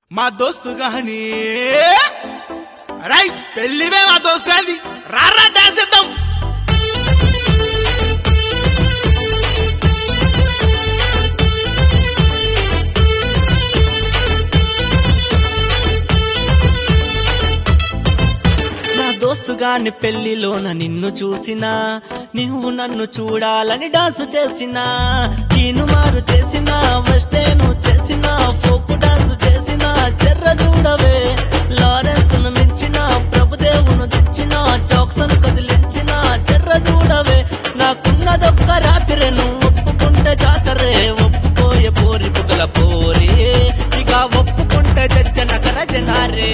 మా దోస్తు గాని రై పెళ్లివే మా దోస్తు అది రారా డాన్స్ చేద్దాం నా దోస్తుగాని పెళ్లిలోన నిన్ను చూసినా నువ్వు నన్ను చూడాలని డాన్స్ చేసినా నేను మారు చేసినా వెస్టేను చేసినా ఫోక్ డాన్స్ చేసినా చెర్ర చూడవే లారెన్స్ ను మించిన ప్రభుదేవును తెచ్చిన చౌక్సన్ కదిలించిన చెర్ర చూడవే నాకున్నదొక్క రాత్రి నువ్వు ఒప్పుకుంటే జాతరే ఒప్పుకోయే పోరి పుగల పోరి ఇక ఒప్పుకుంటే జజ్జ నగర జనారే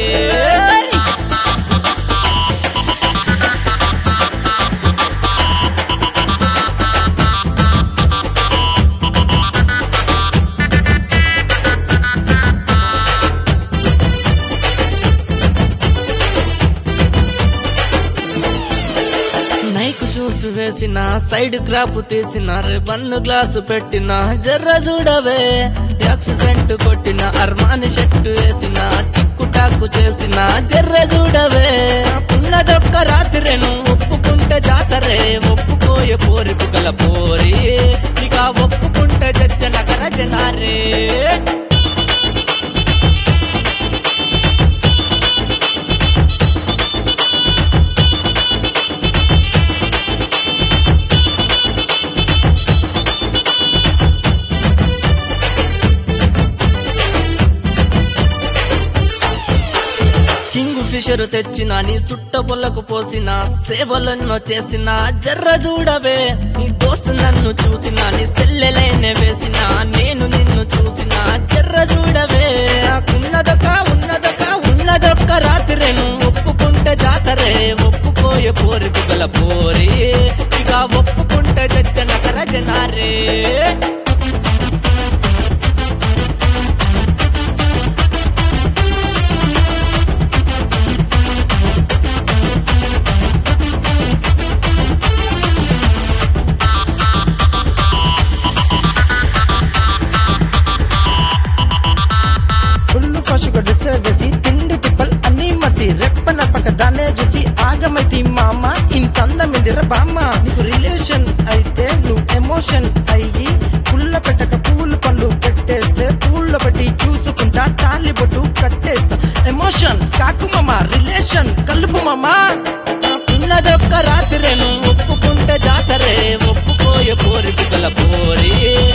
నైకు షూస్ వేసిన సైడ్ క్రాప్ తీసిన రిబన్ గ్లాసు పెట్టిన జర్ర చూడవే యాక్సిడెంట్ కొట్టిన అర్మాని షర్ట్ వేసిన టిక్కు టాకు చేసిన జర్ర చూడవే ఉన్నదొక్క రాత్రి నువ్వు ఒప్పుకుంటే జాతరే ఒప్పుకోయే పోరి పుగల పోరి ఇక ఒప్పుకుంటే జచ్చ నగర జనారే కింగ్ ఫిషర్ తెచ్చిన నీ సుట్ట బొల్లకు పోసిన సేవలెన్నో చేసిన జర్ర చూడవే నీ దోస్తు నన్ను చూసిన నీ సెల్లెలైన వేసిన నేను నిన్ను చూసిన జర్ర చూడవే నాకున్నదొక ఉన్నదొక ఉన్నదొక్క రాత్రి నువ్వు ఒప్పుకుంటే జాతరే ఒప్పుకోయే పోరి పుగల పోరి ఇక ఒప్పుకుంటే జచ్చ నగర జనారే ఫుల్ ఫషుగా డ్రెస్ వేసి తిండి తిప్పల్ అన్ని మసి రెప్పన పక్క దాన్నే చూసి ఆగమైతి మామ ఇంత అందమిందిర బామ్మ నీకు రిలేషన్ అయితే నువ్వు ఎమోషన్ అయ్యి పుల్ల పెట్టక పూలు పళ్ళు పెట్టేస్తే పూల బట్టి చూసుకుంటా తాలి బొట్టు కట్టేస్తా ఎమోషన్ కాకు మామ రిలేషన్ కలుపు మామ ఉన్నదొక్క రాత్రి నువ్వు ఒప్పుకుంటే జాతరే ఒప్పుకోయే పోరి పుగల పోరి